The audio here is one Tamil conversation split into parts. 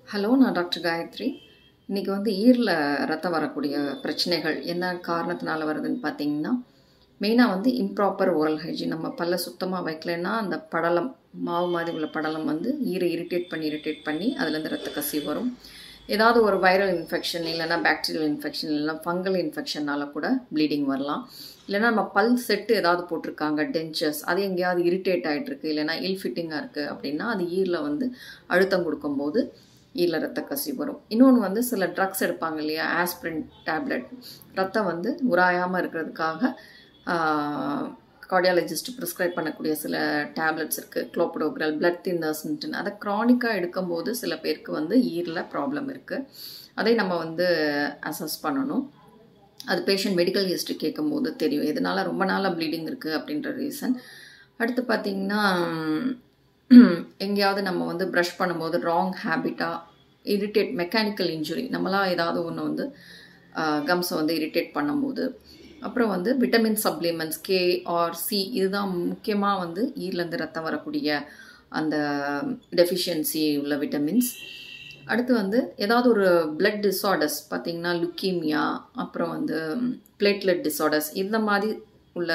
ஹலோ நான் டாக்டர் காயத்ரி இன்றைக்கி வந்து ஈரில் ரத்தம் வரக்கூடிய பிரச்சனைகள் என்ன காரணத்தினால வருதுன்னு பார்த்தீங்கன்னா மெயினாக வந்து இம்ப்ராப்பர் ஓரல் ஹைஜீன் நம்ம பல்ல சுத்தமாக வைக்கலைன்னா அந்த படலம் மாவு மாதிரி உள்ள படலம் வந்து ஈரை இரிட்டேட் பண்ணி இரிட்டேட் பண்ணி அதுலேருந்து ரத்த கசிவு வரும் ஏதாவது ஒரு வைரல் இன்ஃபெக்ஷன் இல்லைன்னா பாக்டீரியல் இன்ஃபெக்ஷன் இல்லைன்னா ஃபங்கல் இன்ஃபெக்ஷனால் கூட ப்ளீடிங் வரலாம் இல்லைன்னா நம்ம பல் செட்டு ஏதாவது போட்டிருக்காங்க டென்ச்சர்ஸ் அது எங்கேயாவது இரிட்டேட் ஆகிட்டுருக்கு இல்லைன்னா இல் ஃபிட்டிங்காக இருக்குது அப்படின்னா அது ஈரில் வந்து அழுத்தம் கொடுக்கும்போது ஈரில் ரத்த கசிவு வரும் இன்னொன்று வந்து சில ட்ரக்ஸ் எடுப்பாங்க இல்லையா ஆஸ்பிரின் டேப்லெட் ரத்தம் வந்து உராயாமல் இருக்கிறதுக்காக கார்டியாலஜிஸ்ட் ப்ரிஸ்கிரைப் பண்ணக்கூடிய சில டேப்லெட்ஸ் இருக்குது குளோப்டோக்ரல் பிளட் தின்னர்ஸ்ன்ட்டு அதை க்ரானிக்காக எடுக்கும்போது சில பேருக்கு வந்து ஈரில் ப்ராப்ளம் இருக்குது அதை நம்ம வந்து அசஸ் பண்ணணும் அது பேஷண்ட் மெடிக்கல் ஹிஸ்ட்ரி கேட்கும்போது தெரியும் இதனால் ரொம்ப நாளாக ப்ளீடிங் இருக்குது அப்படின்ற ரீசன் அடுத்து பார்த்திங்கன்னா எங்கேயாவது நம்ம வந்து ப்ரஷ் பண்ணும்போது ராங் ஹேபிட்டாக இரிட்டேட் மெக்கானிக்கல் இன்ஜுரி நம்மளாம் ஏதாவது ஒன்று வந்து கம்ஸை வந்து இரிட்டேட் பண்ணும்போது அப்புறம் வந்து vitamin supplements K or C இதுதான் முக்கியமாக வந்து ஈர்லேருந்து ரத்தம் வரக்கூடிய அந்த டெஃபிஷியன்சி உள்ள விட்டமின்ஸ் அடுத்து வந்து ஏதாவது ஒரு பிளட் டிஸார்டர்ஸ் பார்த்திங்கன்னா லுக்கீமியா அப்புறம் வந்து பிளேட்லெட் டிஸார்டர்ஸ் இந்த மாதிரி உள்ள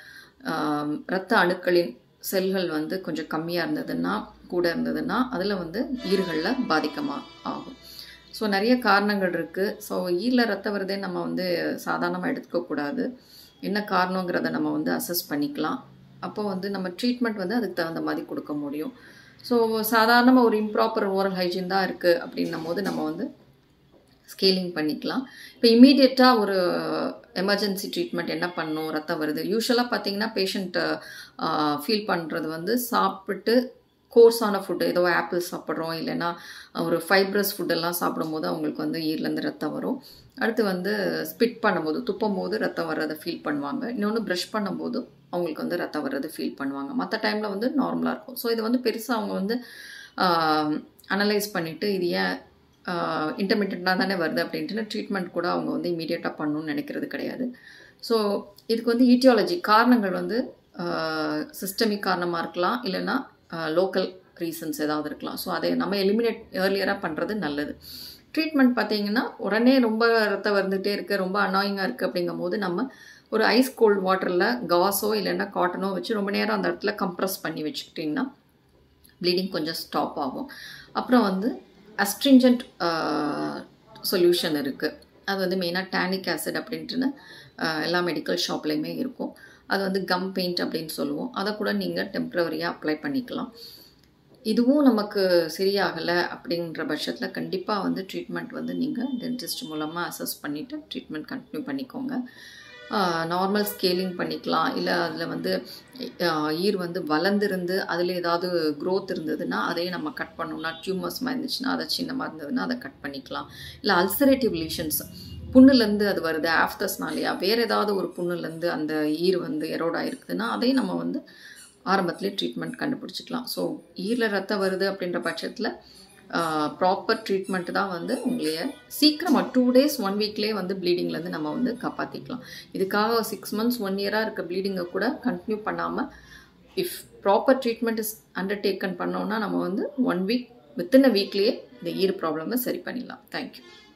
இரத்த அணுக்களின் செல்கள் வந்து கொஞ்சம் கம்மியாக இருந்ததுன்னா கூட இருந்ததுன்னா அதில் வந்து ஈர்களில் பாதிக்கமாக ஆகும் ஸோ நிறைய காரணங்கள் இருக்குது ஸோ ஈரில் ரத்தம் வருதே நம்ம வந்து சாதாரணமாக எடுத்துக்கக்கூடாது என்ன காரணங்கிறத நம்ம வந்து அசஸ் பண்ணிக்கலாம் அப்போ வந்து நம்ம ட்ரீட்மெண்ட் வந்து அதுக்கு தகுந்த மாதிரி கொடுக்க முடியும் ஸோ சாதாரணமாக ஒரு இம்ப்ராப்பர் ஓரல் ஹைஜீன் தான் இருக்குது அப்படின்னும் போது நம்ம வந்து ஸ்கேலிங் பண்ணிக்கலாம் இப்போ இமீடியட்டாக ஒரு எமர்ஜென்சி ட்ரீட்மெண்ட் என்ன பண்ணும் ரத்தம் வருது யூஸ்வலாக பார்த்தீங்கன்னா பேஷண்ட்டு ஃபீல் பண்ணுறது வந்து சாப்பிட்டு கோர்ஸான ஃபுட்டு ஏதோ ஆப்பிள் சாப்பிட்றோம் இல்லைன்னா ஒரு ஃபைப்ரஸ் ஃபுட்டெல்லாம் சாப்பிடும்போது அவங்களுக்கு வந்து ஈர்லேருந்து ரத்தம் வரும் அடுத்து வந்து ஸ்பிட் பண்ணும்போது துப்பும் போது ரத்தம் வர்றதை ஃபீல் பண்ணுவாங்க இன்னொன்று ப்ரஷ் பண்ணும்போது அவங்களுக்கு வந்து ரத்தம் வர்றது ஃபீல் பண்ணுவாங்க மற்ற டைமில் வந்து நார்மலாக இருக்கும் ஸோ இது வந்து பெருசாக அவங்க வந்து அனலைஸ் பண்ணிவிட்டு இது ஏன் இன்டர்மீடியட்டாக தானே வருது அப்படின்ட்டு ட்ரீட்மெண்ட் கூட அவங்க வந்து இமீடியட்டாக பண்ணணும்னு நினைக்கிறது கிடையாது ஸோ இதுக்கு வந்து ஈட்டியாலஜி காரணங்கள் வந்து சிஸ்டமிக் காரணமாக இருக்கலாம் இல்லைன்னா லோக்கல் ரீசன்ஸ் ஏதாவது இருக்கலாம் ஸோ அதை நம்ம எலிமினேட் ஏர்லியராக பண்ணுறது நல்லது ட்ரீட்மெண்ட் பார்த்தீங்கன்னா உடனே ரொம்ப ரத்தம் வந்துகிட்டே இருக்குது ரொம்ப அனாயிங்காக இருக்குது அப்படிங்கும் போது நம்ம ஒரு ஐஸ் கோல்ட் வாட்டரில் காஸோ இல்லைன்னா காட்டனோ வச்சு ரொம்ப நேரம் அந்த இடத்துல கம்ப்ரெஸ் பண்ணி வச்சுக்கிட்டிங்கன்னா ப்ளீடிங் கொஞ்சம் ஸ்டாப் ஆகும் அப்புறம் வந்து அஸ்ட்ரிஞ்சன்ட் சொல்யூஷன் இருக்குது அது வந்து மெயினாக டேனிக் ஆசிட் அப்படின்ட்டுன்னு எல்லா மெடிக்கல் ஷாப்லேயுமே இருக்கும் அது வந்து கம் பெயிண்ட் அப்படின்னு சொல்லுவோம் அதை கூட நீங்கள் டெம்ப்ரவரியாக அப்ளை பண்ணிக்கலாம் இதுவும் நமக்கு சரியாகலை அப்படின்ற பட்சத்தில் கண்டிப்பாக வந்து ட்ரீட்மெண்ட் வந்து நீங்கள் டென்டிஸ்ட் மூலமாக அசஸ் பண்ணிவிட்டு ட்ரீட்மெண்ட் கண்டினியூ பண்ணிக்கோங்க நார்மல் ஸ்கேலிங் பண்ணிக்கலாம் இல்லை அதில் வந்து ஈர் வந்து வளர்ந்துருந்து அதில் ஏதாவது க்ரோத் இருந்ததுன்னா அதையும் நம்ம கட் பண்ணோம்னா டியூமர்ஸ்மாக இருந்துச்சுன்னா அதை சின்னமாக இருந்ததுன்னா அதை கட் பண்ணிக்கலாம் இல்லை அல்சரேட்டிவ் லீஷன்ஸ் புண்ணுலேருந்து அது வருது ஆஃப்டர்ஸ்னாலையா வேறு ஏதாவது ஒரு புண்ணுலேருந்து அந்த ஈர் வந்து எரோட் ஆகிருக்குதுன்னா அதையும் நம்ம வந்து ஆரம்பத்துலேயே ட்ரீட்மெண்ட் கண்டுபிடிச்சிக்கலாம் ஸோ ஈரில் ரத்தம் வருது அப்படின்ற பட்சத்தில் ப்ராப்பர் ட்ரீட்மெண்ட் தான் வந்து உங்களைய சீக்கிரமாக டூ டேஸ் ஒன் வீக்லேயே வந்து ப்ளீடிங்லேருந்து நம்ம வந்து காப்பாற்றிக்கலாம் இதுக்காக சிக்ஸ் மந்த்ஸ் ஒன் இயராக இருக்க ப்ளீடிங்கை கூட கண்டினியூ பண்ணாமல் if proper treatment is undertaken பண்ணோன்னா நம்ம வந்து ஒன் வீக் வித்தின் அ வீக்லேயே இந்த ஈர் ப்ராப்ளமை சரி பண்ணிடலாம் தேங்க்யூ